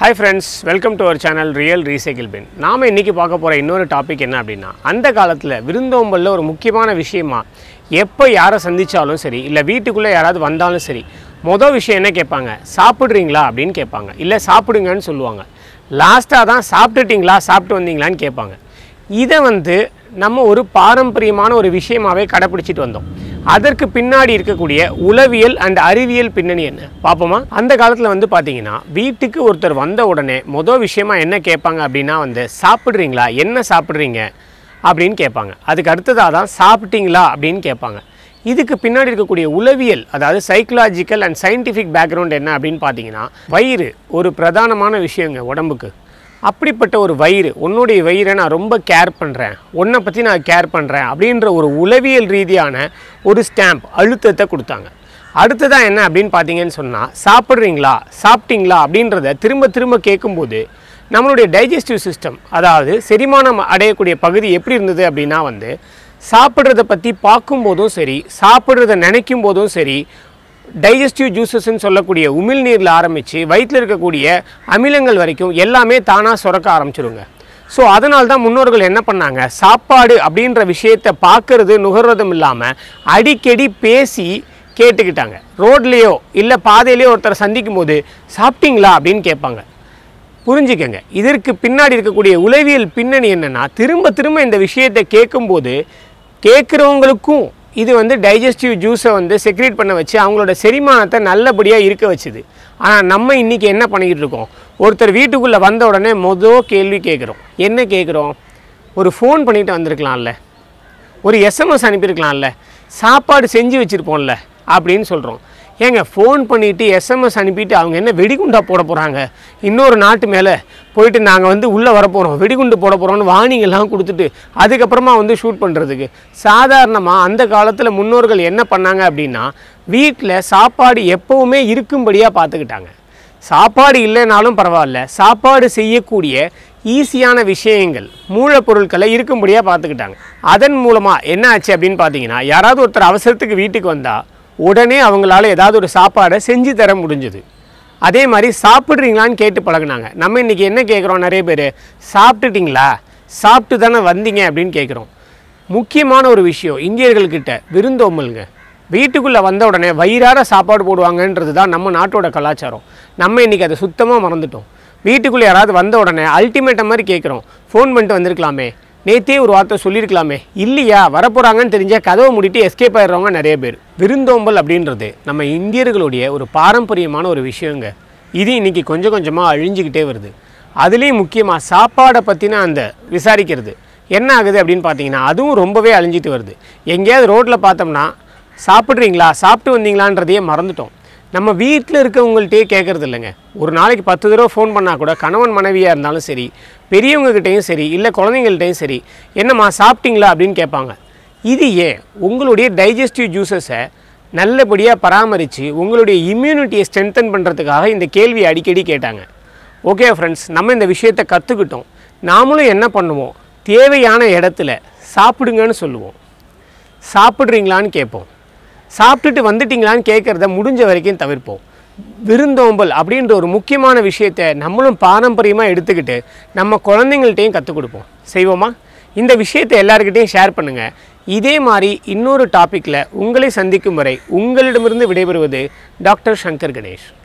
hi friends welcome to our channel real recycle bin நாம் இன்றைக்கி பார்க்க போகிற இன்னொரு டாபிக் என்ன அப்படின்னா அந்த காலத்தில் விருந்தோம்பலில் ஒரு முக்கியமான விஷயமா எப்போ யாரை சந்தித்தாலும் சரி இல்லை வீட்டுக்குள்ளே யாராவது வந்தாலும் சரி மொதல் விஷயம் என்ன கேட்பாங்க சாப்பிட்றீங்களா அப்படின்னு கேட்பாங்க இல்லை சாப்பிடுங்கன்னு சொல்லுவாங்க லாஸ்ட்டாக தான் சாப்பிட்டுட்டீங்களா சாப்பிட்டு வந்தீங்களான்னு கேட்பாங்க இதை வந்து நம்ம ஒரு பாரம்பரியமான ஒரு விஷயமாவே கடைப்பிடிச்சிட்டு வந்தோம் அதற்கு பின்னாடி இருக்கக்கூடிய உளவியல் அண்ட் அறிவியல் பின்னணி என்ன பார்ப்போமா அந்த காலத்தில் வந்து பார்த்தீங்கன்னா வீட்டுக்கு ஒருத்தர் வந்த உடனே மொதல் விஷயமா என்ன கேட்பாங்க அப்படின்னா வந்து சாப்பிட்றீங்களா என்ன சாப்பிட்றீங்க அப்படின்னு கேட்பாங்க அதுக்கு அடுத்ததாக தான் சாப்பிட்டீங்களா அப்படின்னு கேட்பாங்க இதுக்கு பின்னாடி இருக்கக்கூடிய உளவியல் அதாவது சைக்கலாஜிக்கல் அண்ட் சயின்டிஃபிக் பேக்ரவுண்ட் என்ன அப்படின்னு பார்த்தீங்கன்னா வயிறு ஒரு பிரதானமான விஷயங்க உடம்புக்கு அப்படிப்பட்ட ஒரு வயிறு உன்னுடைய வயிறை நான் ரொம்ப கேர் பண்ணுறேன் உன்னை பற்றி நான் கேர் பண்ணுறேன் அப்படின்ற ஒரு உளவியல் ரீதியான ஒரு ஸ்டாம்ப் அழுத்தத்தை கொடுத்தாங்க அடுத்ததாக என்ன அப்படின்னு பார்த்தீங்கன்னு சொன்னால் சாப்பிட்றீங்களா சாப்பிட்டீங்களா அப்படின்றத திரும்ப திரும்ப கேட்கும்போது நம்மளுடைய டைஜஸ்டிவ் சிஸ்டம் அதாவது செரிமானம் அடையக்கூடிய பகுதி எப்படி இருந்தது அப்படின்னா வந்து சாப்பிட்றத பற்றி பார்க்கும்போதும் சரி சாப்பிட்றத நினைக்கும் போதும் சரி டைஜஸ்டிவ் ஜூசஸ்ன்னு சொல்லக்கூடிய உமிழ்நீரில் ஆரம்பித்து வயிற்றில் இருக்கக்கூடிய அமிலங்கள் வரைக்கும் எல்லாமே தானாக சுரக்க ஆரம்பிச்சிருங்க ஸோ அதனால தான் முன்னோர்கள் என்ன பண்ணாங்க சாப்பாடு அப்படின்ற விஷயத்தை பார்க்கறது நுகர்றதும் இல்லாமல் அடிக்கடி பேசி கேட்டுக்கிட்டாங்க ரோட்லேயோ இல்லை பாதையிலையோ ஒருத்தரை சந்திக்கும் போது சாப்பிட்டீங்களா அப்படின்னு கேட்பாங்க புரிஞ்சுக்கங்க இதற்கு பின்னாடி இருக்கக்கூடிய உளவியல் பின்னணி என்னன்னா திரும்ப திரும்ப இந்த விஷயத்தை கேட்கும்போது கேட்குறவங்களுக்கும் இது வந்து டைஜஸ்டிவ் ஜூஸை வந்து செக்ரேட் பண்ண வச்சு அவங்களோட செரிமானத்தை நல்லபடியாக இருக்க வச்சுது ஆனால் நம்ம இன்றைக்கி என்ன பண்ணிக்கிட்டு இருக்கோம் ஒருத்தர் வீட்டுக்குள்ளே வந்த உடனே மொதல் கேள்வி கேட்குறோம் என்ன கேட்குறோம் ஒரு ஃபோன் பண்ணிட்டு வந்திருக்கலாம்ல ஒரு எஸ்எம்எஸ் அனுப்பியிருக்கலாம்ல சாப்பாடு செஞ்சு வச்சுருப்போம்ல அப்படின்னு சொல்கிறோம் ஏங்க ஃபோன் பண்ணிவிட்டு எஸ்எம்எஸ் அனுப்பிட்டு அவங்க என்ன வெடிகுண்டா போட போகிறாங்க இன்னொரு நாட்டு மேலே போயிட்டு நாங்கள் வந்து உள்ளே வரப்போகிறோம் வெடிகுண்டு போட போகிறோம்னு வார்னிங்கெல்லாம் கொடுத்துட்டு அதுக்கப்புறமா வந்து ஷூட் பண்ணுறதுக்கு சாதாரணமாக அந்த காலத்தில் முன்னோர்கள் என்ன பண்ணாங்க அப்படின்னா வீட்டில் சாப்பாடு எப்போவுமே இருக்கும்படியாக பார்த்துக்கிட்டாங்க சாப்பாடு இல்லைனாலும் பரவாயில்ல சாப்பாடு செய்யக்கூடிய ஈஸியான விஷயங்கள் மூலப்பொருட்களை இருக்கும்படியாக பார்த்துக்கிட்டாங்க அதன் மூலமாக என்ன ஆச்சு அப்படின்னு பார்த்தீங்கன்னா யாராவது ஒருத்தர் அவசரத்துக்கு வீட்டுக்கு வந்தால் உடனே அவங்களால ஏதாவது ஒரு சாப்பாடை செஞ்சு தர முடிஞ்சது அதே மாதிரி சாப்பிட்றீங்களான்னு கேட்டு பழகுனாங்க நம்ம இன்றைக்கி என்ன கேட்குறோம் நிறைய பேர் சாப்பிட்டுட்டிங்களா சாப்பிட்டு தானே வந்தீங்க அப்படின்னு கேட்குறோம் முக்கியமான ஒரு விஷயம் இந்தியர்கள்கிட்ட விருந்தோம்பலுங்க வீட்டுக்குள்ளே வந்த உடனே வயிறார சாப்பாடு போடுவாங்கன்றது தான் நம்ம நாட்டோட கலாச்சாரம் நம்ம இன்றைக்கி அதை சுத்தமாக மறந்துட்டோம் வீட்டுக்குள்ளே யாராவது வந்த உடனே அல்டிமேட்டை மாதிரி கேட்குறோம் ஃபோன் பண்ணிட்டு வந்திருக்கலாமே நேத்தே ஒரு வார்த்தை சொல்லியிருக்கலாமே இல்லையா வரப்போகிறாங்கன்னு தெரிஞ்சால் கதவை மூடிட்டு எஸ்கேப் ஆயிடுறவங்க நிறைய பேர் விருந்தோம்பல் அப்படின்றது நம்ம இந்தியர்களுடைய ஒரு பாரம்பரியமான ஒரு விஷயங்க இது இன்றைக்கி கொஞ்சம் கொஞ்சமாக அழிஞ்சிக்கிட்டே வருது அதுலேயும் முக்கியமாக சாப்பாடை பற்றின அந்த விசாரிக்கிறது என்ன ஆகுது அப்படின்னு பார்த்தீங்கன்னா அதுவும் ரொம்பவே அழிஞ்சிட்டு வருது எங்கேயாவது ரோட்டில் பார்த்தோம்னா சாப்பிட்றீங்களா சாப்பிட்டு வந்தீங்களான்றதையே மறந்துட்டோம் நம்ம வீட்டில் இருக்கவங்கள்ட்டே கேட்குறது இல்லைங்க ஒரு நாளைக்கு பத்து தடவை ஃபோன் பண்ணால் கூட கணவன் மனைவியாக இருந்தாலும் சரி பெரியவங்ககிட்டையும் சரி இல்லை குழந்தைங்கள்ட்டையும் சரி என்னம்மா சாப்பிட்டீங்களா அப்படின்னு கேட்பாங்க இது ஏன் உங்களுடைய டைஜஸ்டிவ் ஜூஸஸை நல்லபடியாக பராமரித்து உங்களுடைய இம்யூனிட்டியை ஸ்ட்ரென்தன் பண்ணுறதுக்காக இந்த கேள்வி அடிக்கடி கேட்டாங்க ஓகே ஃப்ரெண்ட்ஸ் நம்ம இந்த விஷயத்தை கற்றுக்கிட்டோம் நாமளும் என்ன பண்ணுவோம் தேவையான இடத்துல சாப்பிடுங்கன்னு சொல்லுவோம் சாப்பிட்றீங்களான்னு கேட்போம் சாப்பிட்டுட்டு வந்துட்டீங்களான்னு கேட்குறத முடிஞ்ச வரைக்கும் தவிர்ப்போம் விருந்தோம்பல் அப்படின்ற ஒரு முக்கியமான விஷயத்தை நம்மளும் பாரம்பரியமாக எடுத்துக்கிட்டு நம்ம குழந்தைங்கள்ட்டையும் கற்றுக் கொடுப்போம் செய்வோமா இந்த விஷயத்தை எல்லாருக்கிட்டையும் ஷேர் பண்ணுங்கள் இதே மாதிரி இன்னொரு டாப்பிக்கில் உங்களை சந்திக்கும் வரை உங்களிடமிருந்து விடைபெறுவது டாக்டர் சங்கர் கணேஷ்